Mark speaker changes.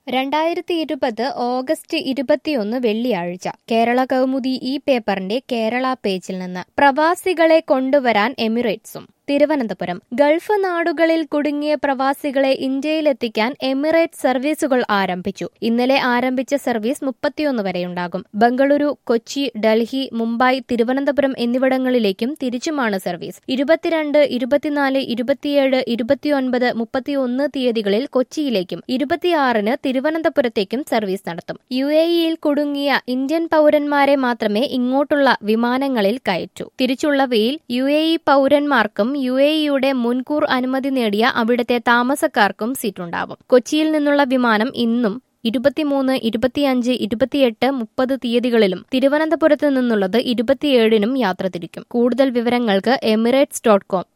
Speaker 1: രണ്ടായിരത്തി ഇരുപത് ഓഗസ്റ്റ് ഇരുപത്തിയൊന്ന് വെള്ളിയാഴ്ച കേരള കൗമുദി ഈ പേപ്പറിന്റെ കേരള പേജിൽ നിന്ന് പ്രവാസികളെ കൊണ്ടുവരാൻ എമിറേറ്റ്സും തിരുവനന്തപുരം ഗൾഫ് നാടുകളിൽ കുടുങ്ങിയ പ്രവാസികളെ ഇന്ത്യയിലെത്തിക്കാൻ എമിറേറ്റ്സ് സർവീസുകൾ ആരംഭിച്ചു ഇന്നലെ ആരംഭിച്ച സർവീസ് മുപ്പത്തിയൊന്ന് വരെയുണ്ടാകും ബംഗളൂരു കൊച്ചി ഡൽഹി മുംബൈ തിരുവനന്തപുരം എന്നിവിടങ്ങളിലേക്കും തിരിച്ചുമാണ് സർവീസ് ഇരുപത്തിരണ്ട് ഇരുപത്തിനാല് ഇരുപത്തിയേഴ് ഇരുപത്തിയൊൻപത് മുപ്പത്തിയൊന്ന് തീയതികളിൽ കൊച്ചിയിലേക്കും ഇരുപത്തിയാറിന് തിരുവനന്തപുരത്തേക്കും സർവീസ് നടത്തും യു എ ഇയിൽ കുടുങ്ങിയ ഇന്ത്യൻ പൌരന്മാരെ മാത്രമേ ഇങ്ങോട്ടുള്ള വിമാനങ്ങളിൽ കയറ്റൂ തിരിച്ചുള്ളവയിൽ യു എ ഇ പൌരന്മാർക്കും യു എ ഇയുടെ മുൻകൂർ അനുമതി നേടിയ അവിടുത്തെ താമസക്കാർക്കും സീറ്റുണ്ടാവും കൊച്ചിയിൽ നിന്നുള്ള വിമാനം ഇന്നും ഇരുപത്തിമൂന്ന് ഇരുപത്തിയഞ്ച് ഇരുപത്തിയെട്ട് മുപ്പത് തീയതികളിലും തിരുവനന്തപുരത്ത് നിന്നുള്ളത് ഇരുപത്തിയേഴിനും യാത്ര തിരിക്കും കൂടുതൽ വിവരങ്ങൾക്ക് എമിറേറ്റ്സ് ഡോട്ട് കോം